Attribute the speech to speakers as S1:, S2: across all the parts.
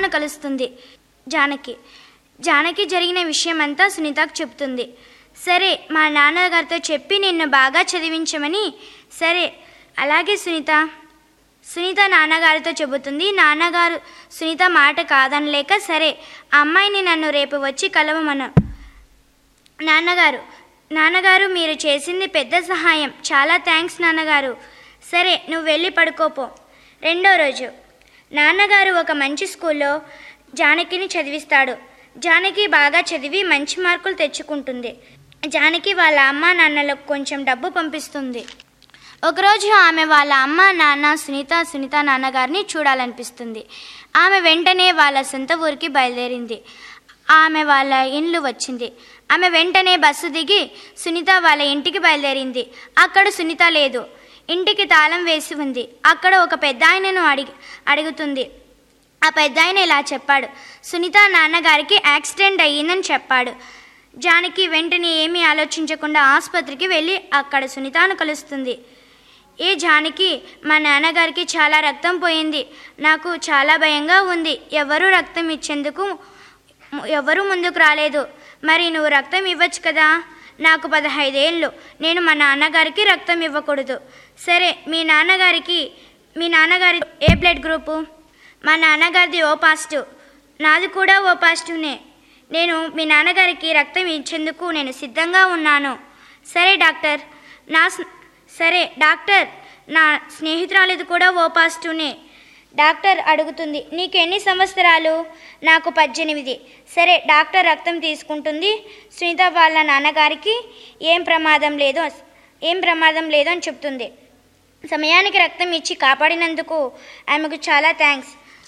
S1: సునీతను కలుస్తుంది జానకి జానకి జరిగిన విషయమంతా సునీతకు చెప్తుంది సరే మా నాన్నగారితో చెప్పి నిన్ను బాగా చదివించమని సరే అలాగే సునీత సునీత నాన్నగారితో చెబుతుంది నాన్నగారు సునీత మాట కాదనలేక సరే ఆ అమ్మాయిని నన్ను రేపు వచ్చి కలవమను నాన్నగారు నాన్నగారు మీరు చేసింది పెద్ద సహాయం చాలా థ్యాంక్స్ నాన్నగారు సరే నువ్వు వెళ్ళి పడుకోపో రెండో రోజు నాన్నగారు ఒక మంచి స్కూల్లో జానకిని చదివిస్తాడు జానకి బాగా చదివి మంచి మార్కులు తెచ్చుకుంటుంది జానకి వాళ్ళ అమ్మ నాన్నలకు కొంచెం డబ్బు పంపిస్తుంది ఒకరోజు ఆమె వాళ్ళ అమ్మ నాన్న సునీత సునీత నాన్నగారిని చూడాలనిపిస్తుంది ఆమె వెంటనే వాళ్ళ సొంత ఊరికి బయలుదేరింది ఆమె వాళ్ళ ఇండ్లు వచ్చింది ఆమె వెంటనే బస్సు దిగి సునీత వాళ్ళ ఇంటికి బయలుదేరింది అక్కడ సునీత లేదు ఇంటికి తాళం వేసి ఉంది అక్కడ ఒక పెద్ద ఆయనను అడిగి అడుగుతుంది ఆ పెద్ద ఆయన ఇలా చెప్పాడు సునీత నాన్నగారికి యాక్సిడెంట్ అయ్యిందని చెప్పాడు జానకి వెంటనే ఏమీ ఆలోచించకుండా ఆసుపత్రికి వెళ్ళి అక్కడ సునీతను కలుస్తుంది ఏ జానకి మా నాన్నగారికి చాలా రక్తం పోయింది నాకు చాలా భయంగా ఉంది ఎవరూ రక్తం ఇచ్చేందుకు ఎవరూ ముందుకు రాలేదు మరి నువ్వు రక్తం ఇవ్వచ్చు కదా నాకు పదహైదేళ్ళు నేను మా నాన్నగారికి రక్తం ఇవ్వకూడదు సరే మీ నాన్నగారికి మీ నాన్నగారి ఏ బ్లడ్ గ్రూపు మా నాన్నగారిది ఓ పాజిటివ్ నాది కూడా ఓ పాజిటివ్నే నేను మీ నాన్నగారికి రక్తం ఇచ్చేందుకు నేను సిద్ధంగా ఉన్నాను సరే డాక్టర్ నా స్నే- సరే డాక్టర్ నా స్నేహితురాలిది కూడా ఓ పాజిటివ్నే డాక్టర్ అడుగుతుంది నీకు ఎన్ని సంవత్సరాలు నాకు పద్దెనిమిది సరే డాక్టర్ రక్తం తీసుకుంటుంది సునీత వాళ్ళ నాన్నగారికి ఏం ప్రమాదం లేదు ఏం ప్రమాదం లేదు అని చెప్తుంది సమయానికి రక్తం ఇచ్చి కాపాడినందుకు ఆమెకు చాలా థ్యాంక్స్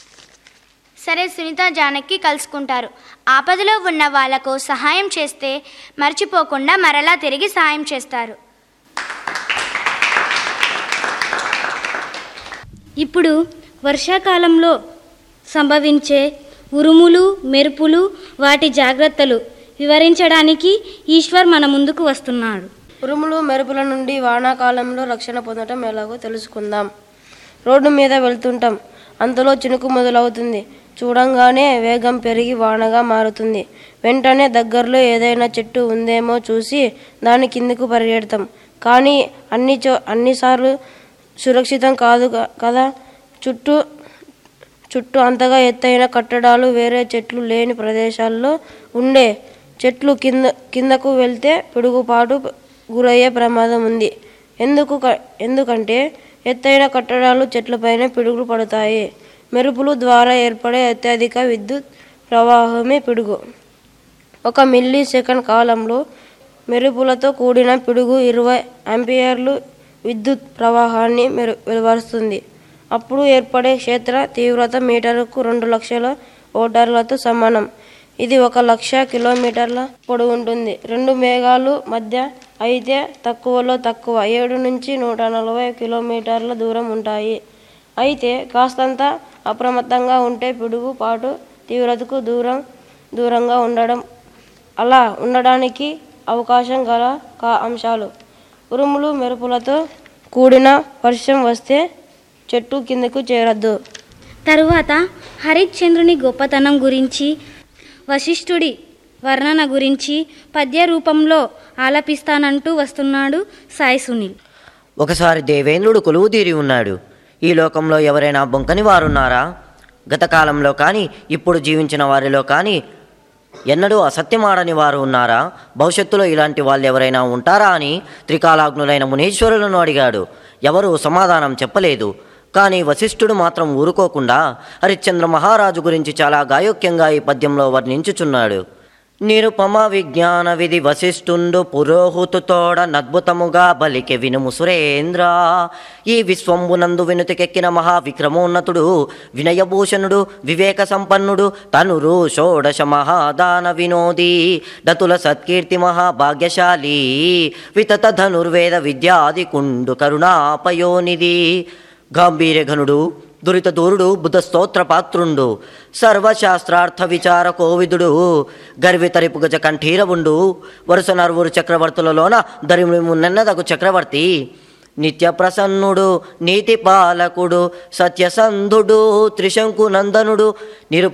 S1: సరే సునీత జానకి కలుసుకుంటారు ఆపదలో ఉన్న వాళ్లకు సహాయం చేస్తే మర్చిపోకుండా మరలా తిరిగి సహాయం చేస్తారు
S2: ఇప్పుడు వర్షాకాలంలో సంభవించే ఉరుములు మెరుపులు వాటి జాగ్రత్తలు వివరించడానికి ఈశ్వర్ మన ముందుకు వస్తున్నాడు
S3: ఉరుములు మెరుపుల నుండి వానాకాలంలో రక్షణ పొందటం ఎలాగో తెలుసుకుందాం రోడ్డు మీద వెళ్తుంటాం అంతలో చినుకు మొదలవుతుంది చూడంగానే వేగం పెరిగి వానగా మారుతుంది వెంటనే దగ్గరలో ఏదైనా చెట్టు ఉందేమో చూసి దాని కిందకు పరిగెడతాం కానీ అన్ని చో అన్నిసార్లు సురక్షితం కాదు క- కదా చుట్టూ చుట్టూ అంతగా ఎత్తైన కట్టడాలు వేరే చెట్లు లేని ప్రదేశాల్లో ఉండే చెట్లు కింద కిందకు వెళ్తే పిడుగుపాటు గురయ్యే ప్రమాదం ఉంది ఎందుకు క- ఎందుకంటే ఎత్తైన కట్టడాలు చెట్లపైన పిడుగులు పడతాయి మెరుపులు ద్వారా ఏర్పడే అత్యధిక విద్యుత్ ప్రవాహమే పిడుగు ఒక మిల్లీ సెకండ్ కాలంలో మెరుపులతో కూడిన పిడుగు ఇరవై ఆంపియర్లు విద్యుత్ ప్రవాహాన్ని మెరు వెలువరుస్తుంది అప్పుడు ఏర్పడే క్షేత్ర తీవ్రత మీటరుకు రెండు లక్షల ఓటర్లతో సమానం ఇది ఒక లక్ష కిలోమీటర్ల పొడవు ఉంటుంది రెండు మేఘాలు మధ్య అయితే తక్కువలో తక్కువ ఏడు నుంచి నూట నలభై కిలోమీటర్ల దూరం ఉంటాయి అయితే కాస్తంత అప్రమత్తంగా ఉంటే పిడుగు పాటు తీవ్రతకు దూరం దూరంగా ఉండడం అలా ఉండడానికి అవకాశం గల కా అంశాలు ఉరుములు మెరుపులతో కూడిన వర్షం వస్తే చెట్టు కిందకు చేరద్దు
S2: తరువాత హరిశ్చంద్రుని గొప్పతనం గురించి వశిష్ఠుడి వర్ణన గురించి పద్య రూపంలో ఆలపిస్తానంటూ వస్తున్నాడు సాయి సునీల్
S4: ఒకసారి దేవేంద్రుడు కొలువుదీరి ఉన్నాడు ఈ లోకంలో ఎవరైనా బొంకని వారున్నారా గత కాలంలో కానీ ఇప్పుడు జీవించిన వారిలో కానీ ఎన్నడూ అసత్యమాడని వారు ఉన్నారా భవిష్యత్తులో ఇలాంటి వాళ్ళు ఎవరైనా ఉంటారా అని త్రికాలాగ్నులైన మునీశ్వరులను అడిగాడు ఎవరూ సమాధానం చెప్పలేదు కానీ వశిష్ఠుడు మాత్రం ఊరుకోకుండా హరిశ్చంద్ర మహారాజు గురించి చాలా గాయోక్యంగా ఈ పద్యంలో వర్ణించుచున్నాడు నిరుపమ విజ్ఞాన విధి వశిష్ఠుండు పురోహుతుతోడ నద్భుతముగా బలికె వినుము సురేంద్ర ఈ విశ్వంబునందు వినుతికెక్కిన మహావిక్రమోన్నతుడు వినయభూషణుడు వివేక సంపన్నుడు తనురు షోడశ మహాదాన వినోది దతుల సత్కీర్తి మహాభాగ్యశాలి వితత ధనుర్వేద విద్యాది కుండు కరుణాపయోనిధి గాంభీర్యఘనుడు దురిత దూరుడు బుధ స్తోత్ర పాత్రుండు సర్వశాస్త్రార్థ విచార కోవిదుడు గర్వితరిపు గజ కంఠీరవుండు వరుస నరువురు చక్రవర్తులలోన దరిమున్నెన్నదగు చక్రవర్తి నిత్య ప్రసన్నుడు నీతి పాలకుడు సత్యసంధుడు త్రిశంకు నందనుడు నిరు